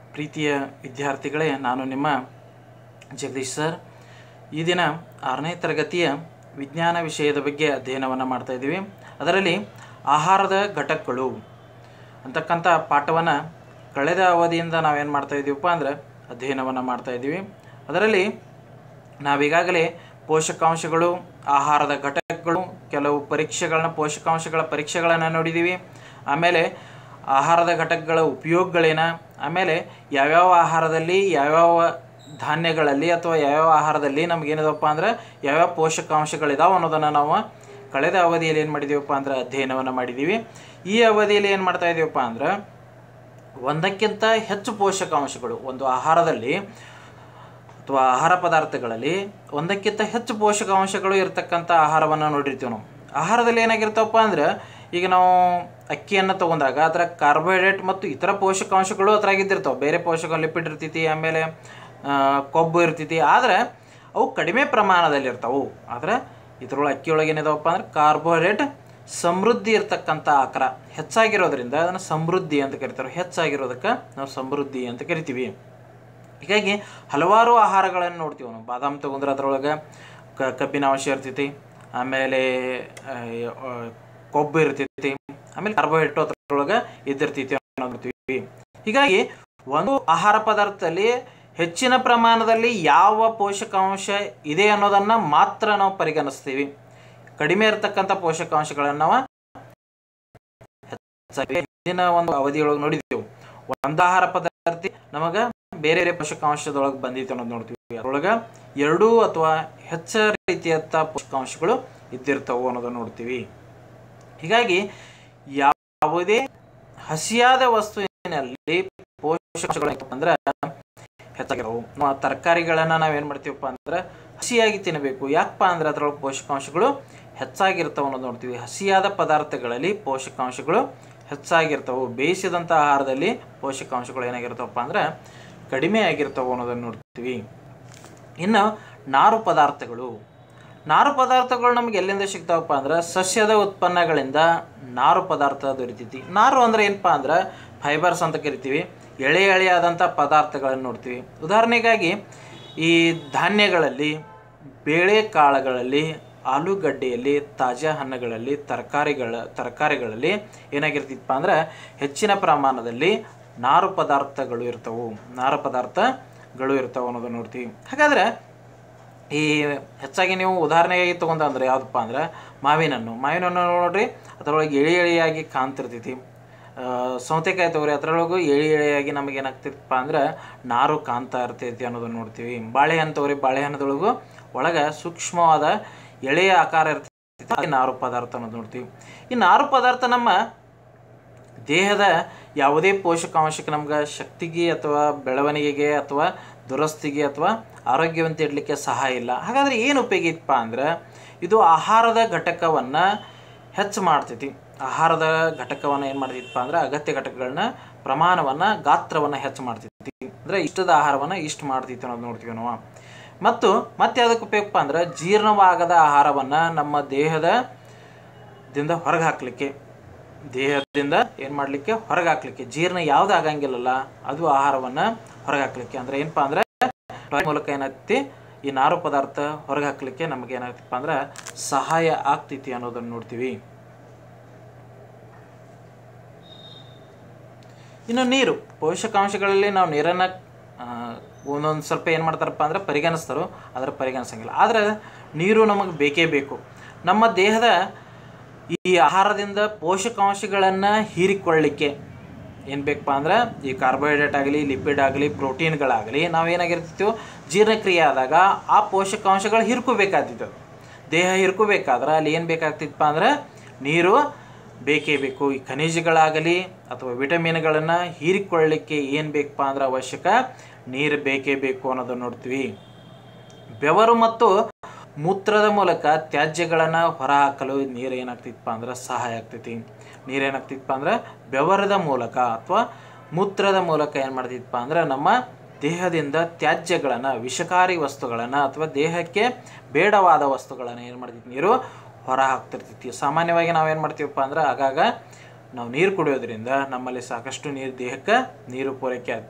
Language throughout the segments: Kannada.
ಪ್ರೀತಿಯ ವಿದ್ಯಾರ್ಥಿಗಳೇ ನಾನು ನಿಮ್ಮ ಜಗದೀಶ್ ಸರ್ ಈ ದಿನ ಆರನೇ ತರಗತಿಯ ವಿಜ್ಞಾನ ವಿಷಯದ ಬಗ್ಗೆ ಅಧ್ಯಯನವನ್ನು ಮಾಡ್ತಾ ಇದ್ದೀವಿ ಅದರಲ್ಲಿ ಆಹಾರದ ಘಟಕಗಳು ಅಂತಕ್ಕಂಥ ಪಾಠವನ್ನು ಕಳೆದ ಅವಧಿಯಿಂದ ನಾವೇನು ಮಾಡ್ತಾ ಇದ್ದೀವಪ್ಪ ಅಂದರೆ ಅಧ್ಯಯನವನ್ನು ಮಾಡ್ತಾ ಇದ್ದೀವಿ ಅದರಲ್ಲಿ ನಾವೀಗಾಗಲೇ ಪೋಷಕಾಂಶಗಳು ಆಹಾರದ ಘಟಕಗಳು ಕೆಲವು ಪರೀಕ್ಷೆಗಳನ್ನ ಪೋಷಕಾಂಶಗಳ ಪರೀಕ್ಷೆಗಳನ್ನು ನೋಡಿದ್ದೀವಿ ಆಮೇಲೆ ಆಹಾರದ ಘಟಕಗಳ ಉಪಯೋಗಗಳೇನ ಆಮೇಲೆ ಯಾವ್ಯಾವ ಆಹಾರದಲ್ಲಿ ಯಾವ್ಯಾವ ಧಾನ್ಯಗಳಲ್ಲಿ ಅಥವಾ ಯಾವ್ಯಾವ ಆಹಾರದಲ್ಲಿ ನಮಗೇನಿದಪ್ಪ ಅಂದ್ರೆ ಯಾವ್ಯಾವ ಪೋಷಕಾಂಶಗಳಿದಾವೆ ಅನ್ನೋದನ್ನು ನಾವು ಕಳೆದ ಅವಧಿಯಲ್ಲಿ ಏನು ಮಾಡಿದ್ದೀವಪ್ಪ ಅಂದ್ರೆ ಅಧ್ಯಯನವನ್ನು ಮಾಡಿದ್ದೀವಿ ಈ ಅವಧಿಯಲ್ಲಿ ಏನು ಮಾಡ್ತಾ ಇದ್ದೀವಪ್ಪ ಅಂದ್ರೆ ಒಂದಕ್ಕಿಂತ ಹೆಚ್ಚು ಪೋಷಕಾಂಶಗಳು ಒಂದು ಆಹಾರದಲ್ಲಿ ಅಥವಾ ಆಹಾರ ಪದಾರ್ಥಗಳಲ್ಲಿ ಒಂದಕ್ಕಿಂತ ಹೆಚ್ಚು ಪೋಷಕಾಂಶಗಳು ಇರತಕ್ಕಂಥ ಆಹಾರವನ್ನು ನೋಡಿರ್ತೀವಿ ನಾವು ಆಹಾರದಲ್ಲಿ ಏನಾಗಿರ್ತಾವಪ್ಪ ಅಂದ್ರೆ ಈಗ ನಾವು ಅಕ್ಕಿಯನ್ನು ತೊಗೊಂಡಾಗ ಅದರ ಕಾರ್ಬೋಹೈಡ್ರೇಟ್ ಮತ್ತು ಇತರ ಪೋಷಕಾಂಶಗಳು ಅದ್ರಾಗಿದ್ದಿರ್ತಾವೆ ಬೇರೆ ಪೋಷಕ ಲಿಪಿಡ್ ಇರ್ತೈತಿ ಆಮೇಲೆ ಆ, ಕೊಬ್ಬು ಇರ್ತೈತಿ ಆದರೆ ಅವು ಕಡಿಮೆ ಪ್ರಮಾಣದಲ್ಲಿ ಇರ್ತಾವೆ ಆದರೆ ಇದ್ರೊಳಗೆ ಅಕ್ಕಿಯೊಳಗೆ ಏನಿದಾವಪ್ಪ ಅಂದ್ರೆ ಕಾರ್ಬೋಹೈಡ್ರೇಟ್ ಸಮೃದ್ಧಿ ಇರ್ತಕ್ಕಂಥ ಆಕಾರ ಹೆಚ್ಚಾಗಿರೋದ್ರಿಂದ ಅದನ್ನು ಸಮೃದ್ಧಿ ಅಂತ ಕರಿತಾರೆ ಹೆಚ್ಚಾಗಿರೋದಕ್ಕೆ ನಾವು ಸಮೃದ್ಧಿ ಅಂತ ಕರಿತೀವಿ ಹೀಗಾಗಿ ಹಲವಾರು ಆಹಾರಗಳನ್ನು ನೋಡ್ತೀವಿ ನಾವು ಬಾದಾಮ್ ತೊಗೊಂಡ್ರೆ ಅದರೊಳಗೆ ಕ ಕಬ್ಬಿನ ಅಂಶ ಇರ್ತೈತಿ ಆಮೇಲೆ ಆ, ಆ, ಕೊಬ್ಬು ಇರ್ತೈತಿ ಆಮೇಲೆ ಕಾರ್ಬೋಹೈಡ್ರೇಟ್ ಅದರೊಳಗೆ ಇದ್ದಿರ್ತೈತಿ ಅನ್ನೋದು ನೋಡ್ತೀವಿ ಹೀಗಾಗಿ ಒಂದು ಆಹಾರ ಪದಾರ್ಥದಲ್ಲಿ ಹೆಚ್ಚಿನ ಪ್ರಮಾಣದಲ್ಲಿ ಯಾವ ಪೋಷಕಾಂಶ ಇದೆ ಅನ್ನೋದನ್ನು ಮಾತ್ರ ನಾವು ಪರಿಗಣಿಸ್ತೀವಿ ಕಡಿಮೆ ಇರತಕ್ಕಂಥ ಪೋಷಕಾಂಶಗಳನ್ನು ನಾವು ಹೆಚ್ಚಾಗಿ ಹಿಂದಿನ ಒಂದು ಅವಧಿಯೊಳಗೆ ನೋಡಿದೆವು ಒಂದು ಆಹಾರ ಪದಾರ್ಥ ನಮಗೆ ಬೇರೆ ಬೇರೆ ಪೋಷಕಾಂಶದೊಳಗೆ ಬಂದಿತ್ತು ಅನ್ನೋದು ನೋಡ್ತೀವಿ ಅದರೊಳಗೆ ಎರಡೂ ಅಥವಾ ಹೆಚ್ಚ ರೀತಿಯಂಥ ಪೋಷಕಾಂಶಗಳು ಇದ್ದಿರ್ತವು ಅನ್ನೋದನ್ನು ನೋಡ್ತೀವಿ ಹೀಗಾಗಿ ಯಾವುದೇ ಹಸಿಯಾದ ವಸ್ತುವಿನಲ್ಲಿ ಪೋಷಕಾಂಶಗಳು ಅಂದ್ರೆ ಹೆಚ್ಚಾಗಿರೋವು ನಾವು ತರಕಾರಿಗಳನ್ನು ನಾವೇನು ಮಾಡ್ತೀವಪ್ಪ ಅಂದ್ರೆ ಹಸಿಯಾಗಿ ತಿನ್ನಬೇಕು ಯಾಕಪ್ಪ ಅಂದ್ರೆ ಅದರೊಳಗೆ ಪೋಷಕಾಂಶಗಳು ಹೆಚ್ಚಾಗಿರ್ತಾವೆ ಅನ್ನೋದು ನೋಡ್ತೀವಿ ಹಸಿಯಾದ ಪದಾರ್ಥಗಳಲ್ಲಿ ಪೋಷಕಾಂಶಗಳು ಹೆಚ್ಚಾಗಿರ್ತವೆ ಬೇಯಿಸಿದಂಥ ಆಹಾರದಲ್ಲಿ ಪೋಷಕಾಂಶಗಳು ಏನಾಗಿರ್ತಾವಪ್ಪ ಅಂದ್ರೆ ಕಡಿಮೆ ಆಗಿರ್ತಾವೆ ಅನ್ನೋದನ್ನು ನೋಡ್ತೀವಿ ಇನ್ನು ನಾರು ಪದಾರ್ಥಗಳು ನಾರು ಪದಾರ್ಥಗಳು ನಮ್ಗೆ ಎಲ್ಲಿಂದ ಸಿಗ್ತಾವಪ್ಪ ಅಂದ್ರೆ ಸಸ್ಯದ ಉತ್ಪನ್ನಗಳಿಂದ ನಾರು ಪದಾರ್ಥ ದೊರಿತೈತಿ ನಾರು ಅಂದ್ರೆ ಏನಪ್ಪ ಅಂದ್ರೆ ಫೈಬರ್ಸ್ ಅಂತ ಕರಿತೀವಿ ಎಳೆ ಎಳೆಯಾದಂಥ ಪದಾರ್ಥಗಳನ್ನು ನೋಡ್ತೀವಿ ಉದಾಹರಣೆಗಾಗಿ ಈ ಧಾನ್ಯಗಳಲ್ಲಿ ಬೇಳೆಕಾಳುಗಳಲ್ಲಿ ಆಲೂಗಡ್ಡೆಯಲ್ಲಿ ತಾಜಾ ಹಣ್ಣುಗಳಲ್ಲಿ ತರಕಾರಿಗಳ ತರಕಾರಿಗಳಲ್ಲಿ ಏನಾಗಿರ್ತಿತ್ತಪ್ಪ ಅಂದ್ರೆ ಹೆಚ್ಚಿನ ಪ್ರಮಾಣದಲ್ಲಿ ನಾರು ಪದಾರ್ಥಗಳು ಇರ್ತವು ನಾರು ಪದಾರ್ಥಗಳು ಇರ್ತಾವೆ ಅನ್ನೋದನ್ನು ನೋಡ್ತೀವಿ ಹಾಗಾದ್ರೆ ಈ ಹೆಚ್ಚಾಗಿ ನೀವು ಉದಾಹರಣೆಗಾಗಿ ತೊಗೊಂಡ ಅಂದ್ರೆ ಯಾವುದಪ್ಪ ಅಂದ್ರೆ ಮಾವಿನ ಹಣ್ಣು ಮಾವಿನ ಹಣ್ಣು ನೋಡ್ರಿ ಅದರೊಳಗೆ ಎಳೆ ಎಳೆಯಾಗಿ ಕಾಣ್ತಿರ್ತೈತಿ ಆ, ಸೌತೆಕಾಯಿ ತಗೋರಿ ಅದರೊಳಗೂ ಎಳೆ ಎಳೆಯಾಗಿ ನಮಗೆ ಏನಾಗ್ತಿತ್ತಪ್ಪ ಅಂದ್ರೆ ನಾರು ಕಾಣ್ತಾ ಇರ್ತೈತಿ ಅನ್ನೋದನ್ನು ನೋಡ್ತೀವಿ ಬಾಳೆಹಣ್ಣು ತಗೋರಿ ಬಾಳೆಹಣ್ಣದೊಳಗು ಒಳಗೆ ಸೂಕ್ಷ್ಮವಾದ ಎಳೆಯ ಆಕಾರ ಇರ್ತೈತಿ ಅದೇ ನಾರು ಪದಾರ್ಥ ಅನ್ನೋದು ನೋಡ್ತೀವಿ ಈ ನಾರು ಪದಾರ್ಥ ನಮ್ಮ ದೇಹದ ಯಾವುದೇ ಪೋಷಕಾಂಶಕ್ಕೆ ನಮ್ಗೆ ಶಕ್ತಿಗೆ ಅಥವಾ ಬೆಳವಣಿಗೆಗೆ ಅಥವಾ ದುರಸ್ತಿಗೆ ಅಥವಾ ಆರೋಗ್ಯವಂತ ಇಡಲಿಕ್ಕೆ ಸಹಾಯ ಇಲ್ಲ ಹಾಗಾದರೆ ಏನು ಉಪಯೋಗ ಇತ್ತಪ್ಪ ಅಂದ್ರೆ ಇದು ಆಹಾರದ ಘಟಕವನ್ನು ಹೆಚ್ಚು ಮಾಡ್ತೈತಿ ಆಹಾರದ ಘಟಕವನ್ನು ಏನು ಮಾಡ್ತಿತ್ತಪ್ಪ ಅಂದ್ರೆ ಅಗತ್ಯ ಘಟಕಗಳನ್ನ ಪ್ರಮಾಣವನ್ನು ಗಾತ್ರವನ್ನು ಹೆಚ್ಚು ಮಾಡ್ತೈತಿ ಅಂದರೆ ಇಷ್ಟದ ಆಹಾರವನ್ನು ಇಷ್ಟು ಮಾಡ್ತೈತಿ ಅನ್ನೋದು ನೋಡ್ತೀವಿ ನಾವು ಮತ್ತು ಮತ್ತೆ ಅದಕ್ಕೆ ಉಪಯೋಗಪ್ಪ ಅಂದ್ರೆ ಜೀರ್ಣವಾಗದ ಆಹಾರವನ್ನು ನಮ್ಮ ದೇಹದ ದಿಂದ ಹೊರಗೆ ಹಾಕಲಿಕ್ಕೆ ದೇಹದಿಂದ ಏನು ಮಾಡಲಿಕ್ಕೆ ಹೊರಗೆ ಹಾಕ್ಲಿಕ್ಕೆ ಜೀರ್ಣ ಯಾವ್ದು ಆಗಂಗಿಲ್ಲಲ್ಲ ಅದು ಆಹಾರವನ್ನು ಹೊರಗೆ ಹಾಕ್ಲಿಕ್ಕೆ ಅಂದ್ರೆ ಏನಪ್ಪಾ ಅಂದ್ರೆ ಟಾಯ್ಲೆಟ್ ಮೂಲಕ ಏನಾಗ್ತಿ ಈ ನಾರು ಪದಾರ್ಥ ಹೊರಗೆ ಹಾಕ್ಲಿಕ್ಕೆ ನಮಗೆ ಏನಾಗ್ತಪ್ಪ ಅಂದ್ರೆ ಸಹಾಯ ಆಗ್ತೈತಿ ಅನ್ನೋದನ್ನು ನೋಡ್ತೀವಿ ಇನ್ನು ನೀರು ಪೋಷಕಾಂಶಗಳಲ್ಲಿ ನಾವು ನೀರನ್ನು ಒಂದೊಂದು ಸ್ವಲ್ಪ ಏನು ಮಾಡ್ತಾರಪ್ಪ ಅಂದ್ರೆ ಪರಿಗಣಿಸ್ತಾರೋ ಆದರೆ ಪರಿಗಣಿಸಂಗಿಲ್ಲ ಆದರೆ ನೀರು ನಮಗೆ ಬೇಕೇ ಬೇಕು ನಮ್ಮ ದೇಹದ ಈ ಆಹಾರದಿಂದ ಪೋಷಕಾಂಶಗಳನ್ನು ಹೀರಿಕೊಳ್ಳಿಕ್ಕೆ ಏನು ಬೇಕಪ್ಪ ಅಂದ್ರೆ ಈ ಕಾರ್ಬೋಹೈಡ್ರೇಟ್ ಆಗಲಿ ಲಿಪಿಡ್ ಆಗಲಿ ಪ್ರೋಟೀನ್ಗಳಾಗಲಿ ನಾವೇನಾಗಿರ್ತಿತ್ತು ಜೀರ್ಣಕ್ರಿಯೆ ಆದಾಗ ಆ ಪೋಷಕಾಂಶಗಳು ಹಿರ್ಕೋಬೇಕಾಗ್ತಿತ್ತು ದೇಹ ಹಿರ್ಕೋಬೇಕಾದ್ರೆ ಅಲ್ಲಿ ಏನು ಬೇಕಾಗ್ತಿತ್ತಪ್ಪ ಅಂದ್ರೆ ನೀರು ಬೇಕೇ ಬೇಕು ಈ ಖನಿಜಗಳಾಗಲಿ ಅಥವಾ ವಿಟಮಿನ್ಗಳನ್ನು ಹೀರಿಕೊಳ್ಳಿಕ್ಕೆ ಏನು ಬೇಕಪ್ಪ ಅಂದ್ರೆ ಅವಶ್ಯಕ ನೀರು ಬೇಕೇ ಬೇಕು ಅನ್ನೋದನ್ನು ನೋಡ್ತೀವಿ ಬೆವರು ಮತ್ತು ಮೂತ್ರದ ಮೂಲಕ ತ್ಯಾಜ್ಯಗಳನ್ನು ಹೊರಹಾಕಲು ನೀರು ಏನಾಗ್ತಿತ್ತಪ್ಪ ಅಂದ್ರೆ ಸಹಾಯ ಆಗ್ತೈತಿ ನೀರು ಏನಾಗ್ತಿತ್ತಪ್ಪ ಅಂದ್ರೆ ಬೆವರದ ಮೂಲಕ ಅಥವಾ ಮೂತ್ರದ ಮೂಲಕ ಏನು ಮಾಡ್ತಿತ್ತಪ್ಪ ಅಂದ್ರೆ ನಮ್ಮ ದೇಹದಿಂದ ತ್ಯಾಜ್ಯಗಳನ್ನು ವಿಷಕಾರಿ ವಸ್ತುಗಳನ್ನು ಅಥವಾ ದೇಹಕ್ಕೆ ಬೇಡವಾದ ವಸ್ತುಗಳನ್ನು ಏನು ಮಾಡ್ತಿತ್ತು ನೀರು ಹೊರ ಹಾಕ್ತಿರ್ತೈತಿ ಸಾಮಾನ್ಯವಾಗಿ ನಾವೇನು ಮಾಡ್ತೀವಪ್ಪ ಅಂದ್ರೆ ಆಗಾಗ ನಾವು ನೀರು ಕುಡಿಯೋದ್ರಿಂದ ನಮ್ಮಲ್ಲಿ ಸಾಕಷ್ಟು ನೀರು ದೇಹಕ್ಕೆ ನೀರು ಪೂರೈಕೆ ಆಗ್ತಿ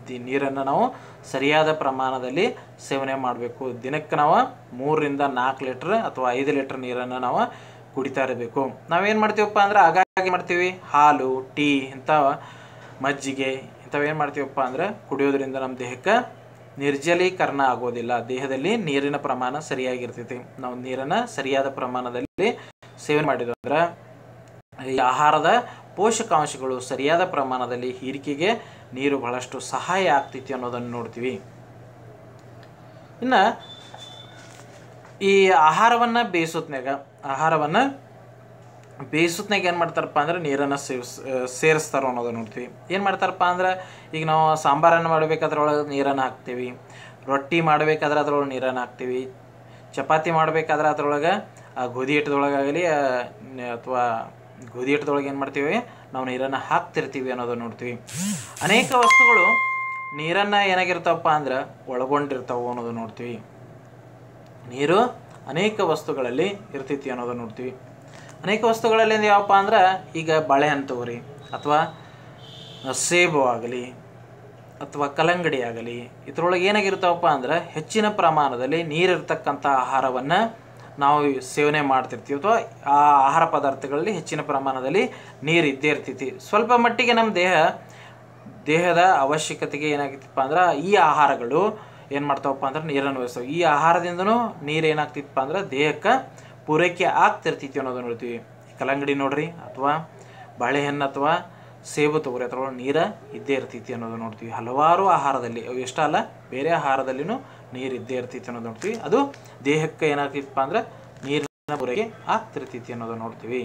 ದಿ ನೀರನ್ನು ನಾವು ಸರಿಯಾದ ಪ್ರಮಾಣದಲ್ಲಿ ಸೇವನೆ ಮಾಡಬೇಕು ದಿನಕ್ಕೆ ನಾವು ಮೂರರಿಂದ ನಾಲ್ಕು ಲೀಟ್ರ್ ಅಥವಾ ಐದು ಲೀಟ್ರ್ ನೀರನ್ನು ನಾವು ಕುಡಿತಾ ಇರಬೇಕು ನಾವೇನು ಮಾಡ್ತೀವಪ್ಪ ಅಂದ್ರೆ ಆಗಾಗ್ಗೆ ಮಾಡ್ತೀವಿ ಹಾಲು ಟೀ ಇಂಥ ಮಜ್ಜಿಗೆ ಇಂಥವೇನು ಮಾಡ್ತೀವಪ್ಪ ಅಂದ್ರೆ ಕುಡಿಯೋದ್ರಿಂದ ನಮ್ಮ ದೇಹಕ್ಕೆ ನಿರ್ಜಲೀಕರಣ ಆಗೋದಿಲ್ಲ ದೇಹದಲ್ಲಿ ನೀರಿನ ಪ್ರಮಾಣ ಸರಿಯಾಗಿರ್ತೈತಿ ನಾವು ನೀರನ್ನು ಸರಿಯಾದ ಪ್ರಮಾಣದಲ್ಲಿ ಸೇವನೆ ಮಾಡಿದ್ರೆ ಈ ಆಹಾರದ ಪೋಷಕಾಂಶಗಳು ಸರಿಯಾದ ಪ್ರಮಾಣದಲ್ಲಿ ಹೀರಿಕೆಗೆ ನೀರು ಬಹಳಷ್ಟು ಸಹಾಯ ಆಗ್ತೈತಿ ಅನ್ನೋದನ್ನು ನೋಡ್ತೀವಿ ಇನ್ನು ಈ ಆಹಾರವನ್ನು ಬೇಯಿಸೋತ್ನಾಗ ಆಹಾರವನ್ನು ಬೇಯಿಸೋತ್ನಾಗ ಏನು ಮಾಡ್ತಾರಪ್ಪ ಅಂದ್ರೆ ನೀರನ್ನು ಸೇವಿಸ್ ಸೇರಿಸ್ತಾರ ಅನ್ನೋದನ್ನ ನೋಡ್ತೀವಿ ಏನು ಮಾಡ್ತಾರಪ್ಪ ಅಂದ್ರೆ ಈಗ ನಾವು ಸಾಂಬಾರನ್ನು ಮಾಡಬೇಕಾದ್ರೆ ಒಳಗೆ ನೀರನ್ನು ಹಾಕ್ತೀವಿ ರೊಟ್ಟಿ ಮಾಡಬೇಕಾದ್ರೆ ಅದ್ರೊಳಗೆ ನೀರನ್ನು ಹಾಕ್ತೀವಿ ಚಪಾತಿ ಮಾಡಬೇಕಾದ್ರೆ ಅದ್ರೊಳಗೆ ಆ ಗೋಧಿ ಹಿಟ್ಟದೊಳಗಾಗಲಿ ಅಥವಾ ಗೋಧಿ ಹಿಟ್ಟದೊಳಗೆ ಏನು ಮಾಡ್ತೀವಿ ನಾವು ನೀರನ್ನು ಹಾಕ್ತಿರ್ತೀವಿ ಅನ್ನೋದನ್ನ ನೋಡ್ತೀವಿ ಅನೇಕ ವಸ್ತುಗಳು ನೀರನ್ನು ಏನಾಗಿರ್ತಾವಪ್ಪ ಅಂದ್ರೆ ಒಳಗೊಂಡಿರ್ತಾವೆ ಅನ್ನೋದನ್ನ ನೋಡ್ತೀವಿ ನೀರು ಅನೇಕ ವಸ್ತುಗಳಲ್ಲಿ ಇರ್ತೈತಿ ಅನ್ನೋದನ್ನ ನೋಡ್ತೀವಿ ಅನೇಕ ವಸ್ತುಗಳಲ್ಲಿ ಯಾವಪ್ಪ ಅಂದ್ರೆ ಈಗ ಬಾಳೆಹಣ್ಣು ತಗೋರಿ ಅಥವಾ ಸೇಬು ಆಗಲಿ ಅಥವಾ ಕಲ್ಲಂಗಡಿ ಆಗಲಿ ಇದ್ರೊಳಗೆ ಏನಾಗಿರ್ತಾವಪ್ಪ ಅಂದ್ರೆ ಹೆಚ್ಚಿನ ಪ್ರಮಾಣದಲ್ಲಿ ನೀರಿರ್ತಕ್ಕಂಥ ಆಹಾರವನ್ನು ನಾವು ಸೇವನೆ ಮಾಡ್ತಿರ್ತೀವಿ ಅಥವಾ ಆ ಆಹಾರ ಪದಾರ್ಥಗಳಲ್ಲಿ ಹೆಚ್ಚಿನ ಪ್ರಮಾಣದಲ್ಲಿ ನೀರು ಇದ್ದೇ ಇರ್ತೈತಿ ಸ್ವಲ್ಪ ಮಟ್ಟಿಗೆ ನಮ್ಮ ದೇಹ ದೇಹದ ಅವಶ್ಯಕತೆಗೆ ಏನಾಗಿತ್ತಪ್ಪ ಅಂದ್ರೆ ಈ ಆಹಾರಗಳು ಏನು ಮಾಡ್ತಾವಪ್ಪ ಅಂದ್ರೆ ನೀರನ್ನು ವಹಿಸ್ತಾವೆ ಈ ಆಹಾರದಿಂದನೂ ನೀರು ಏನಾಗ್ತಿತ್ತಪ್ಪ ಅಂದ್ರೆ ದೇಹಕ್ಕೆ ಪೂರೈಕೆ ಆಗ್ತಿರ್ತೈತಿ ಅನ್ನೋದನ್ನ ನೋಡ್ತೀವಿ ಕಲ್ಲಂಗಡಿ ನೋಡ್ರಿ ಅಥವಾ ಬಾಳೆಹಣ್ಣು ಅಥವಾ ಸೇಬು ತಗೋರಿ ಅದ್ರೊಳಗೆ ನೀರು ಇದ್ದೇ ಇರ್ತೈತಿ ಅನ್ನೋದು ನೋಡ್ತೀವಿ ಹಲವಾರು ಆಹಾರದಲ್ಲಿ ಅವು ಎಷ್ಟೇ ಅಲ್ಲ ಬೇರೆ ಆಹಾರದಲ್ಲಿನೂ ನೀರು ಇದ್ದೇ ಇರ್ತೈತಿ ಅನ್ನೋದು ನೋಡ್ತೀವಿ ಅದು ದೇಹಕ್ಕೆ ಏನಾಗ್ತಿತ್ತಪ್ಪ ಅಂದ್ರೆ ನೀರಿನ ಪೂರೈಕೆ ಆಗ್ತಿರ್ತೈತಿ ಅನ್ನೋದು ನೋಡ್ತೀವಿ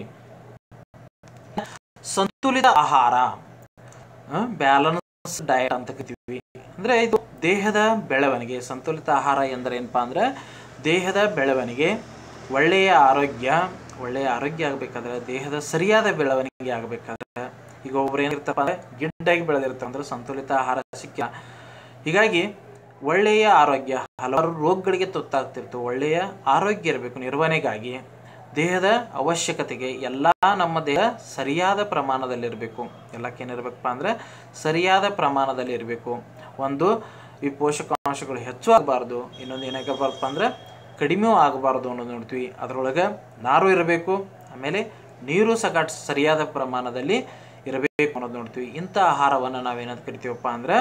ಸಂತುಲಿತ ಆಹಾರ ಬ್ಯಾಲನ್ಸ್ ಡಯಟ್ ಅಂತ ಕರಿತೀವಿ ಅಂದ್ರೆ ಇದು ದೇಹದ ಬೆಳವಣಿಗೆ ಸಂತುಲಿತ ಆಹಾರ ಎಂದರೆ ಏನಪ್ಪಾ ಅಂದ್ರೆ ದೇಹದ ಬೆಳವಣಿಗೆ ಒಳ್ಳೆಯ ಆರೋಗ್ಯ ಒಳ್ಳೆಯ ಆರೋಗ್ಯ ಆಗಬೇಕಾದ್ರೆ ದೇಹದ ಸರಿಯಾದ ಬೆಳವಣಿಗೆ ಆಗಬೇಕಾದ್ರೆ ಈಗ ಒಬ್ರು ಏನಿರ್ತಪ್ಪ ಅಂದ್ರೆ ಗಿಡ್ಡಾಗಿ ಬೆಳೆದಿರ್ತಾರೆ ಅಂದ್ರೆ ಸಂತುಲಿತ ಆಹಾರ ಸಿಕ್ಕ ಹೀಗಾಗಿ ಒಳ್ಳೆಯ ಆರೋಗ್ಯ ಹಲವಾರು ರೋಗಗಳಿಗೆ ತುತ್ತಾಗ್ತಿರ್ತವೆ ಒಳ್ಳೆಯ ಆರೋಗ್ಯ ಇರಬೇಕು ನಿರ್ವಹಣೆಗಾಗಿ ದೇಹದ ಅವಶ್ಯಕತೆಗೆ ಎಲ್ಲ ನಮ್ಮ ದೇಹ ಸರಿಯಾದ ಪ್ರಮಾಣದಲ್ಲಿರಬೇಕು ಎಲ್ಲಕ್ಕೇನಿರ್ಬೇಕಪ್ಪ ಅಂದ್ರೆ ಸರಿಯಾದ ಪ್ರಮಾಣದಲ್ಲಿ ಇರಬೇಕು ಒಂದು ಈ ಪೋಷಕಾಂಶಗಳು ಹೆಚ್ಚು ಆಗಬಾರ್ದು ಇನ್ನೊಂದು ಏನಾಗಬಾರ್ದಪ್ಪ ಅಂದ್ರೆ ಕಡಿಮೆಯೂ ಆಗಬಾರ್ದು ಅನ್ನೋದು ನೋಡ್ತೀವಿ ಅದರೊಳಗೆ ನಾರು ಇರಬೇಕು ಆಮೇಲೆ ನೀರು ಸಹ ಸರಿಯಾದ ಪ್ರಮಾಣದಲ್ಲಿ ಇರಬೇಕು ಅನ್ನೋದು ನೋಡ್ತೀವಿ ಇಂಥ ಆಹಾರವನ್ನು ನಾವೇನಂತ ಕರಿತೀವಪ್ಪ ಅಂದ್ರೆ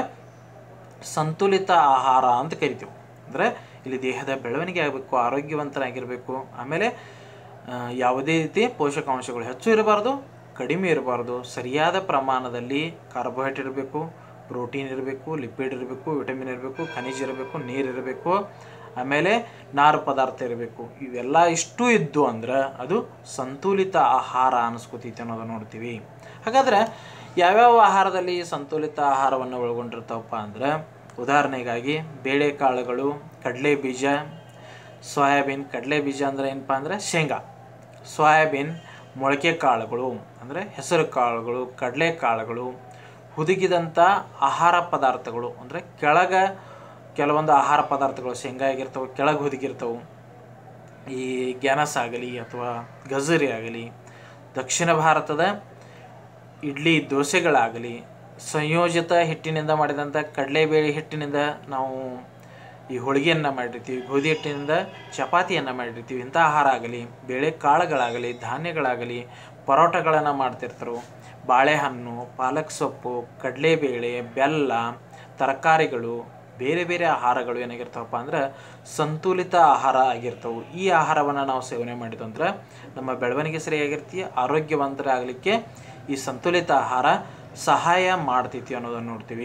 ಸಂತುಲಿತ ಆಹಾರ ಅಂತ ಕರಿತೀವಿ ಅಂದರೆ ಇಲ್ಲಿ ದೇಹದ ಬೆಳವಣಿಗೆ ಆಗಬೇಕು ಆರೋಗ್ಯವಂತನಾಗಿರಬೇಕು ಆಮೇಲೆ ಆ, ಯಾವುದೇ ರೀತಿ ಪೋಷಕಾಂಶಗಳು ಹೆಚ್ಚು ಇರಬಾರ್ದು ಕಡಿಮೆ ಇರಬಾರ್ದು ಸರಿಯಾದ ಪ್ರಮಾಣದಲ್ಲಿ ಕಾರ್ಬೋಹೈಡ್ರೇಟ್ ಇರಬೇಕು ಪ್ರೋಟೀನ್ ಇರಬೇಕು ಲಿಪಿಡ್ ಇರಬೇಕು ವಿಟಮಿನ್ ಇರಬೇಕು ಖನಿಜ ಇರಬೇಕು ನೀರು ಇರಬೇಕು ಆಮೇಲೆ ನಾರು ಪದಾರ್ಥ ಇರಬೇಕು ಇವೆಲ್ಲ ಇಷ್ಟು ಇದ್ದು ಅಂದ್ರೆ ಅದು ಸಂತುಲಿತ ಆಹಾರ ಅನಿಸ್ಕೋತೈತಿ ಅನ್ನೋದನ್ನ ನೋಡ್ತೀವಿ ಹಾಗಾದ್ರೆ ಯಾವ್ಯಾವ ಆಹಾರದಲ್ಲಿ ಸಂತುಲಿತ ಆಹಾರವನ್ನು ಒಳಗೊಂಡಿರ್ತಾವಪ್ಪ ಅಂದ್ರೆ ಉದಾಹರಣೆಗಾಗಿ ಬೇಳೆಕಾಳುಗಳು ಕಡಲೆ ಬೀಜ ಸೋಯಾಬೀನ್ ಕಡಲೆ ಬೀಜ ಅಂದ್ರೆ ಏನಪ್ಪ ಅಂದ್ರೆ ಶೇಂಗಾ ಸೋಯಾಬೀನ್ ಮೊಳಕೆ ಕಾಳುಗಳು ಅಂದರೆ ಹೆಸರು ಕಾಳುಗಳು ಕಡಲೆ ಕಾಳುಗಳು ಹುದುಗಿದಂಥ ಆಹಾರ ಪದಾರ್ಥಗಳು ಅಂದರೆ ಕೆಳಗ ಕೆಲವೊಂದು ಆಹಾರ ಪದಾರ್ಥಗಳು ಶೇಂಗಾ ಆಗಿರ್ತವೆ ಕೆಳಗೆ ಹುದುಗಿರ್ತವೆ ಈ ಗ್ಯಾನಸ್ ಆಗಲಿ ಅಥವಾ ಗಜರಿ ಆಗಲಿ ದಕ್ಷಿಣ ಭಾರತದ ಇಡ್ಲಿ ದೋಸೆಗಳಾಗಲಿ ಸಂಯೋಜಿತ ಹಿಟ್ಟಿನಿಂದ ಮಾಡಿದಂಥ ಕಡಲೆಬೇಳೆ ಹಿಟ್ಟಿನಿಂದ ನಾವು ಈ ಹೋಳಿಗೆಯನ್ನು ಮಾಡಿರ್ತೀವಿ ಗೋಧಿ ಹಿಟ್ಟಿನಿಂದ ಚಪಾತಿಯನ್ನು ಮಾಡಿರ್ತೀವಿ ಇಂಥ ಆಹಾರ ಆಗಲಿ ಬೇಳೆ ಕಾಳುಗಳಾಗಲಿ ಧಾನ್ಯಗಳಾಗಲಿ ಪರೋಟಗಳನ್ನು ಮಾಡ್ತಿರ್ತಾರೆ ಬಾಳೆಹಣ್ಣು ಪಾಲಕ್ ಸೊಪ್ಪು ಕಡಲೆಬೇಳೆ ಬೆಲ್ಲ ತರಕಾರಿಗಳು ಬೇರೆ ಬೇರೆ ಆಹಾರಗಳು ಏನಾಗಿರ್ತಾವಪ್ಪ ಅಂದ್ರೆ ಸಂತುಲಿತ ಆಹಾರ ಆಗಿರ್ತವೆ ಈ ಆಹಾರವನ್ನು ನಾವು ಸೇವನೆ ಮಾಡಿದ್ವು ಅಂದ್ರೆ ನಮ್ಮ ಬೆಳವಣಿಗೆ ಸರಿಯಾಗಿರ್ತೀವಿ ಆರೋಗ್ಯವಂತರಾಗಲಿಕ್ಕೆ ಈ ಸಂತುಲಿತ ಆಹಾರ ಸಹಾಯ ಮಾಡ್ತೈತಿ ಅನ್ನೋದನ್ನು ನೋಡ್ತೀವಿ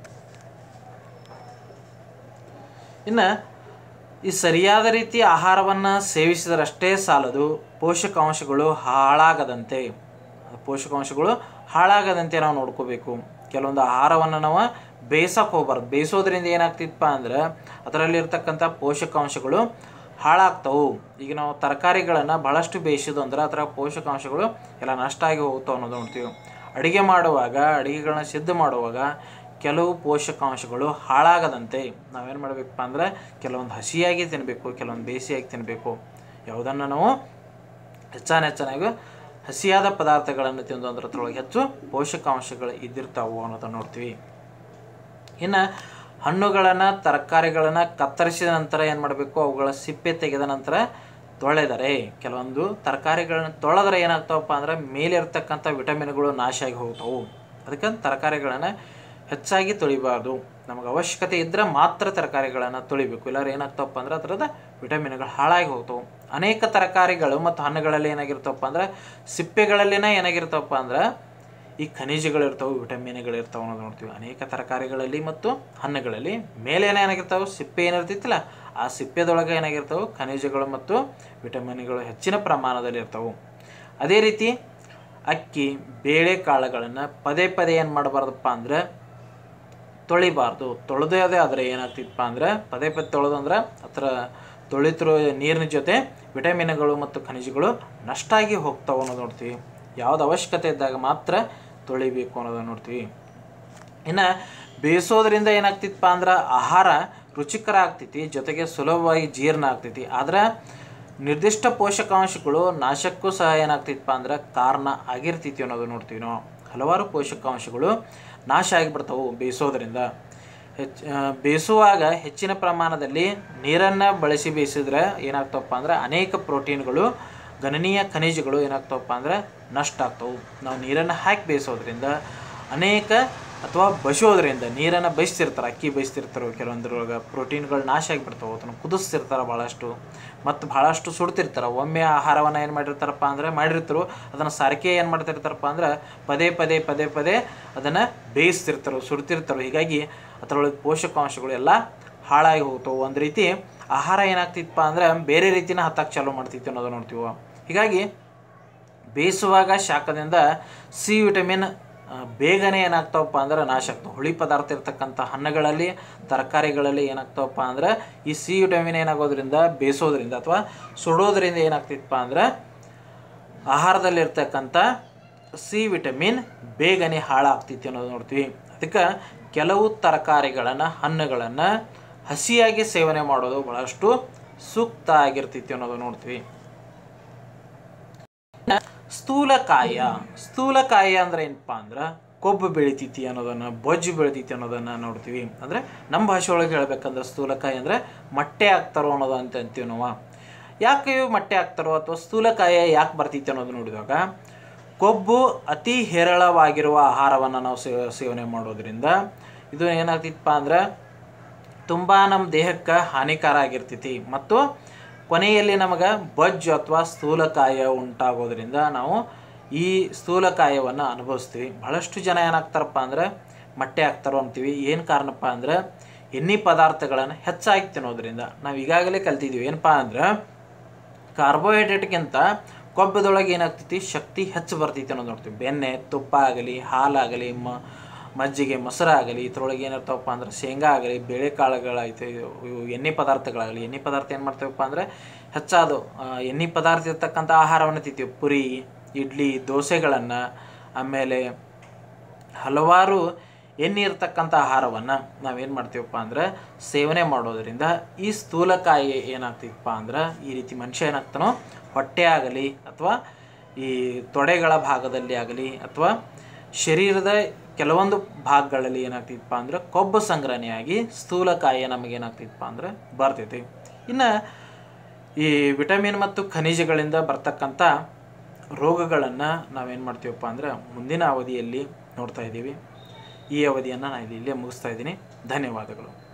ಇನ್ನು ಈ ಸರಿಯಾದ ರೀತಿ ಆಹಾರವನ್ನು ಸೇವಿಸಿದರಷ್ಟೇ ಸಾಲದು ಪೋಷಕಾಂಶಗಳು ಹಾಳಾಗದಂತೆ ಪೋಷಕಾಂಶಗಳು ಹಾಳಾಗದಂತೆ ನಾವು ನೋಡ್ಕೋಬೇಕು ಕೆಲವೊಂದು ಆಹಾರವನ್ನು ನಾವು ಬೇಯಿಸಕ್ಕೆ ಹೋಗ್ಬಾರ್ದು ಬೇಯಿಸೋದ್ರಿಂದ ಏನಾಗ್ತಿತ್ತಪ್ಪ ಅಂದ್ರೆ ಅದರಲ್ಲಿರ್ತಕ್ಕಂಥ ಪೋಷಕಾಂಶಗಳು ಹಾಳಾಗ್ತವು ಈಗ ನಾವು ತರಕಾರಿಗಳನ್ನು ಭಾಳಷ್ಟು ಬೇಯಿಸಿದ್ದು ಅಂದ್ರೆ ಅದರ ಪೋಷಕಾಂಶಗಳು ಎಲ್ಲ ನಷ್ಟ ಆಗಿ ಹೋಗ್ತಾವೆ ಅನ್ನೋದು ನೋಡ್ತೀವಿ ಅಡುಗೆ ಮಾಡುವಾಗ ಅಡುಗೆಗಳನ್ನ ಸಿದ್ಧ ಮಾಡುವಾಗ ಕೆಲವು ಪೋಷಕಾಂಶಗಳು ಹಾಳಾಗದಂತೆ ನಾವೇನು ಮಾಡಬೇಕಪ್ಪ ಅಂದ್ರೆ ಕೆಲವೊಂದು ಹಸಿಯಾಗಿ ತಿನ್ನಬೇಕು ಕೆಲವೊಂದು ಬೇಯಿಸಿಯಾಗಿ ತಿನ್ನಬೇಕು ಯಾವುದನ್ನು ನಾವು ಹೆಚ್ಚಾನ ಹೆಚ್ಚಾನಾಗಿ ಹಸಿಯಾದ ಪದಾರ್ಥಗಳನ್ನು ತಿಂದು ಅಂದ್ರೆ ಅದ್ರೊಳಗೆ ಹೆಚ್ಚು ಪೋಷಕಾಂಶಗಳು ಇದ್ದಿರ್ತಾವು ಅನ್ನೋದನ್ನು ನೋಡ್ತೀವಿ ಇನ್ನು ಹಣ್ಣುಗಳನ್ನು ತರಕಾರಿಗಳನ್ನು ಕತ್ತರಿಸಿದ ನಂತರ ಏನು ಮಾಡಬೇಕು ಅವುಗಳ ಸಿಪ್ಪೆ ತೆಗೆದ ನಂತರ ತೊಳೆದರೆ ಕೆಲವೊಂದು ತರಕಾರಿಗಳನ್ನ ತೊಳೆದ್ರೆ ಏನಾಗ್ತಾವಪ್ಪ ಅಂದ್ರೆ ಮೇಲೆ ಇರ್ತಕ್ಕಂಥ ವಿಟಮಿನ್ಗಳು ನಾಶ ಆಗಿ ಹೋಗ್ತಾವು ಅದಕ್ಕೆ ತರಕಾರಿಗಳನ್ನು ಹೆಚ್ಚಾಗಿ ತೊಳಿಬಾರ್ದು ನಮಗೆ ಅವಶ್ಯಕತೆ ಇದ್ದರೆ ಮಾತ್ರ ತರಕಾರಿಗಳನ್ನು ತೊಳಿಬೇಕು ಇಲ್ಲಾರ ಏನಾಗ್ತವಪ್ಪ ಅಂದ್ರೆ ಅದರದ ವಿಟಮಿನ್ಗಳು ಹಾಳಾಗಿ ಹೋಗ್ತಾವೆ ಅನೇಕ ತರಕಾರಿಗಳು ಮತ್ತು ಹಣ್ಣುಗಳಲ್ಲಿ ಏನಾಗಿರ್ತವಪ್ಪ ಅಂದ್ರೆ ಸಿಪ್ಪೆಗಳಲ್ಲಿನ ಏನಾಗಿರ್ತವಪ್ಪ ಅಂದ್ರೆ ಈ ಖನಿಜಗಳು ಇರ್ತಾವೆ ವಿಟಮಿನ್ಗಳು ಇರ್ತಾವೆ ಅನ್ನೋದು ನೋಡ್ತೀವಿ ಅನೇಕ ತರಕಾರಿಗಳಲ್ಲಿ ಮತ್ತು ಹಣ್ಣುಗಳಲ್ಲಿ ಮೇಲೆ ಏನಾಗಿರ್ತಾವೆ ಸಿಪ್ಪೆ ಏನಿರ್ತೈತಿಲ್ಲ ಆ ಸಿಪ್ಪೆದೊಳಗೆ ಏನಾಗಿರ್ತಾವೆ ಖನಿಜಗಳು ಮತ್ತು ವಿಟಮಿನ್ಗಳು ಹೆಚ್ಚಿನ ಪ್ರಮಾಣದಲ್ಲಿ ಇರ್ತಾವೆ ಅದೇ ರೀತಿ ಅಕ್ಕಿ ಬೇಳೆಕಾಳುಗಳನ್ನು ಪದೇ ಪದೇ ಏನು ಮಾಡಬಾರ್ದಪ್ಪ ಅಂದ್ರೆ ತೊಳಿಬಾರ್ದು ತೊಳೆದೇ ಅದೇ ಆದರೆ ಏನಾಗ್ತಿತ್ತಪ್ಪ ಅಂದ್ರೆ ಪದೇ ಪದೇ ತೊಳೆದು ಅಂದ್ರೆ ಹತ್ರ ತೊಳಿತಿರೋ ನೀರಿನ ಜೊತೆ ವಿಟಮಿನ್ಗಳು ಮತ್ತು ಖನಿಜಗಳು ನಷ್ಟ ಆಗಿ ಹೋಗ್ತಾವೆ ಅನ್ನೋದು ನೋಡ್ತೀವಿ ಯಾವ್ದು ಅವಶ್ಯಕತೆ ಇದ್ದಾಗ ಮಾತ್ರ ತೊಳಿಬೇಕು ಅನ್ನೋದನ್ನು ನೋಡ್ತೀವಿ ಇನ್ನು ಬೇಯಿಸೋದ್ರಿಂದ ಏನಾಗ್ತಿತ್ತಪ್ಪ ಅಂದ್ರೆ ಆಹಾರ ರುಚಿಕರ ಆಗ್ತೈತಿ ಜೊತೆಗೆ ಸುಲಭವಾಗಿ ಜೀರ್ಣ ಆಗ್ತೈತಿ ಆದ್ರೆ ನಿರ್ದಿಷ್ಟ ಪೋಷಕಾಂಶಗಳು ನಾಶಕ್ಕೂ ಸಹ ಏನಾಗ್ತಿತ್ತಪ್ಪ ಅಂದ್ರೆ ಕಾರಣ ಆಗಿರ್ತೈತಿ ಅನ್ನೋದು ನೋಡ್ತೀವಿ ನಾವು ಹಲವಾರು ಪೋಷಕಾಂಶಗಳು ನಾಶ ಆಗಿಬಿಡ್ತಾವು ಬೇಯಿಸೋದ್ರಿಂದ ಹೆಚ್ಚು ಬೇಯಿಸುವಾಗ ಹೆಚ್ಚಿನ ಪ್ರಮಾಣದಲ್ಲಿ ನೀರನ್ನು ಬಳಸಿ ಬೇಯಿಸಿದ್ರೆ ಏನಾಗ್ತವಪ್ಪ ಅಂದ್ರೆ ಅನೇಕ ಪ್ರೋಟೀನ್ಗಳು ಗಣನೀಯ ಖನಿಜಗಳು ಏನಾಗ್ತವಪ್ಪ ಅಂದ್ರೆ ನಷ್ಟ ಆಗ್ತವೆ ನಾವು ನೀರನ್ನು ಹಾಕಿ ಬೇಯಿಸೋದ್ರಿಂದ ಅನೇಕ ಅಥವಾ ಬಸಿಯೋದ್ರಿಂದ ನೀರನ್ನು ಬಯಸ್ತಿರ್ತಾರೆ ಅಕ್ಕಿ ಬಯಸ್ತಿರ್ತಾರೆ ಕೆಲವೊಂದ್ರೊಳಗೆ ಪ್ರೋಟೀನ್ಗಳು ನಾಶ ಆಗಿಬಿಡ್ತಾವೆ ಅದನ್ನು ಕುದಿಸ್ತಿರ್ತಾರೆ ಭಾಳಷ್ಟು ಮತ್ತು ಭಾಳಷ್ಟು ಸುಡ್ತಿರ್ತಾರೆ ಒಮ್ಮೆ ಆಹಾರವನ್ನು ಏನು ಮಾಡಿರ್ತಾರಪ್ಪ ಅಂದರೆ ಮಾಡಿರ್ತಾರೆ ಅದನ್ನು ಸಾರಿಗೆ ಏನು ಮಾಡ್ತಿರ್ತಾರಪ್ಪ ಅಂದ್ರೆ ಪದೇ ಪದೇ ಪದೇ ಪದೇ ಅದನ್ನು ಬೇಯಿಸ್ತಿರ್ತಾರೆ ಸುಡ್ತಿರ್ತಾರೆ ಹೀಗಾಗಿ ಅದರೊಳಗೆ ಪೋಷಕಾಂಶಗಳು ಎಲ್ಲ ಹಾಳಾಗಿ ಹೋಗ್ತಾವೆ ಒಂದು ರೀತಿ ಆಹಾರ ಏನಾಗ್ತಿತ್ತಪ್ಪ ಅಂದ್ರೆ ಬೇರೆ ರೀತಿನ ಹತ್ತಕ್ಕೆ ಚಾಲೂ ಮಾಡ್ತಿತ್ತು ಅನ್ನೋದು ನೋಡ್ತೀವಿ ಹೀಗಾಗಿ ಬೇಯಿಸುವಾಗ ಶಾಖದಿಂದ ಸಿ ವಿಟಮಿನ್ ಆ, ಬೇಗನೆ ಏನಾಗ್ತಾವಪ್ಪ ಅಂದ್ರೆ ನಾಶ ಆಗ್ತಾವೆ ಹುಳಿ ಪದಾರ್ಥ ಇರ್ತಕ್ಕಂಥ ಹಣ್ಣುಗಳಲ್ಲಿ ತರಕಾರಿಗಳಲ್ಲಿ ಏನಾಗ್ತಾವಪ್ಪ ಅಂದ್ರೆ ಈ ಸಿ ವಿಟಮಿನ್ ಏನಾಗೋದ್ರಿಂದ ಬೇಯಿಸೋದ್ರಿಂದ ಅಥವಾ ಸುಡೋದ್ರಿಂದ ಏನಾಗ್ತಿತ್ತಪ್ಪ ಅಂದ್ರೆ ಆಹಾರದಲ್ಲಿರ್ತಕ್ಕಂಥ ಸಿ ವಿಟಮಿನ್ ಬೇಗನೆ ಹಾಳಾಗ್ತಿತ್ತು ಅನ್ನೋದು ನೋಡ್ತೀವಿ ಅದಕ್ಕೆ ಕೆಲವು ತರಕಾರಿಗಳನ್ನು ಹಣ್ಣುಗಳನ್ನು ಹಸಿಯಾಗಿ ಸೇವನೆ ಮಾಡೋದು ಬಹಳಷ್ಟು ಸೂಕ್ತ ಆಗಿರ್ತೈತಿ ಅನ್ನೋದು ನೋಡ್ತೀವಿ ಸ್ಥೂಲಕಾಯ ಸ್ಥೂಲಕಾಯ ಅಂದ್ರೆ ಏನಪ್ಪಾ ಅಂದ್ರೆ ಕೊಬ್ಬು ಬೆಳಿತೈತಿ ಅನ್ನೋದನ್ನ ಬೊಜ್ಜು ಬೆಳಿತೈತಿ ಅನ್ನೋದನ್ನ ನೋಡ್ತೀವಿ ಅಂದ್ರೆ ನಮ್ಮ ಭಾಷೆ ಒಳಗೆ ಹೇಳ್ಬೇಕಂದ್ರೆ ಸ್ಥೂಲಕಾಯ ಅಂದ್ರೆ ಮೊಟ್ಟೆ ಆಗ್ತಾರೋ ಅನ್ನೋದು ಅಂತ ಅಂತೀವಿ ನಾವು ಯಾಕೆ ಇವು ಮೊಟ್ಟೆ ಆಗ್ತಾರೋ ಅಥವಾ ಸ್ಥೂಲಕಾಯ ಯಾಕೆ ಬರ್ತೈತಿ ಅನ್ನೋದು ನೋಡಿದಾಗ ಕೊಬ್ಬು ಅತಿ ಹೇರಳವಾಗಿರುವ ಆಹಾರವನ್ನು ನಾವು ಸೇ- ಸೇವನೆ ಮಾಡೋದ್ರಿಂದ ಇದು ಏನಾಗ್ತಿತ್ತಪ್ಪ ಅಂದ್ರೆ ತುಂಬ ನಮ್ಮ ದೇಹಕ್ಕೆ ಹಾನಿಕಾರ ಆಗಿರ್ತೈತಿ ಮತ್ತು ಕೊನೆಯಲ್ಲಿ ನಮಗೆ ಬೊಜ್ಜು ಅಥವಾ ಸ್ಥೂಲಕಾಯ ಉಂಟಾಗೋದ್ರಿಂದ ನಾವು ಈ ಸ್ಥೂಲಕಾಯವನ್ನು ಅನುಭವಿಸ್ತೀವಿ ಬಹಳಷ್ಟು ಜನ ಏನಾಗ್ತಾರಪ್ಪ ಅಂದ್ರೆ ಮೊಟ್ಟೆ ಹಾಕ್ತಾರೋ ಅಂತೀವಿ ಏನು ಕಾರಣಪ್ಪ ಅಂದ್ರೆ ಎಣ್ಣೆ ಪದಾರ್ಥಗಳನ್ನು ಹೆಚ್ಚಾಗಿ ತಿನ್ನೋದ್ರಿಂದ ನಾವು ಈಗಾಗಲೇ ಕಲ್ತಿದ್ದೀವಿ ಏನಪ್ಪ ಅಂದ್ರೆ ಕಾರ್ಬೋಹೈಡ್ರೇಟ್ಗಿಂತ ಕೊಬ್ಬದೊಳಗೆ ಏನಾಗ್ತೈತಿ ಶಕ್ತಿ ಹೆಚ್ಚು ಬರ್ತೈತಿ ಅನ್ನೋದು ನೋಡ್ತೀವಿ ಬೆಣ್ಣೆ ತುಪ್ಪ ಆಗಲಿ ಹಾಲಾಗಲಿ ಮ ಮಜ್ಜಿಗೆ ಮೊಸರಾಗಲಿ ಇದ್ರೊಳಗೆ ಏನಿರ್ತಾವಪ್ಪ ಅಂದ್ರೆ ಶೇಂಗಾ ಆಗಲಿ ಬೇಳೆಕಾಳುಗಳಾಯ್ತು ಇವು ಇವು ಎಣ್ಣೆ ಪದಾರ್ಥಗಳಾಗಲಿ ಎಣ್ಣೆ ಪದಾರ್ಥ ಏನು ಮಾಡ್ತೇವಪ್ಪ ಅಂದರೆ ಹೆಚ್ಚಾದು ಆ, ಎಣ್ಣೆ ಪದಾರ್ಥ ಇರ್ತಕ್ಕಂಥ ಆಹಾರವನ್ನು ತಿಂತೀವಿ ಪುರಿ ಇಡ್ಲಿ ದೋಸೆಗಳನ್ನು ಆಮೇಲೆ ಹಲವಾರು ಎಣ್ಣೆ ಇರ್ತಕ್ಕಂಥ ಆಹಾರವನ್ನು ನಾವೇನು ಮಾಡ್ತೀವಪ್ಪ ಅಂದ್ರೆ ಸೇವನೆ ಮಾಡೋದ್ರಿಂದ ಈ ಸ್ಥೂಲಕಾಯಿ ಏನಾಗ್ತಿತ್ತಪ್ಪ ಅಂದ್ರೆ ಈ ರೀತಿ ಮನುಷ್ಯ ಏನಾಗ್ತಾನೋ ಹೊಟ್ಟೆ ಆಗಲಿ ಅಥವಾ ಈ ತೊಡೆಗಳ ಭಾಗದಲ್ಲಿ ಆಗಲಿ ಅಥವಾ ಶರೀರದ ಕೆಲವೊಂದು ಭಾಗಗಳಲ್ಲಿ ಏನಾಗ್ತಿತ್ತಪ್ಪ ಅಂದ್ರೆ ಕೊಬ್ಬು ಸಂಗ್ರಹಣೆಯಾಗಿ ಸ್ಥೂಲಕಾಯ ನಮಗೇನಾಗ್ತಿತ್ತಪ್ಪ ಅಂದ್ರೆ ಬರ್ತೈತಿ ಇನ್ನು ಈ ವಿಟಮಿನ್ ಮತ್ತು ಖನಿಜಗಳಿಂದ ಬರ್ತಕ್ಕಂಥ ರೋಗಗಳನ್ನು ನಾವೇನು ಮಾಡ್ತೀವಪ್ಪ ಅಂದ್ರೆ ಮುಂದಿನ ಅವಧಿಯಲ್ಲಿ ನೋಡ್ತಾ ಇದ್ದೀವಿ ಈ ಅವಧಿಯನ್ನು ನಾನು ಇಲ್ಲಿ ಇಲ್ಲೇ ಮುಗಿಸ್ತಾ ಇದ್ದೀನಿ ಧನ್ಯವಾದಗಳು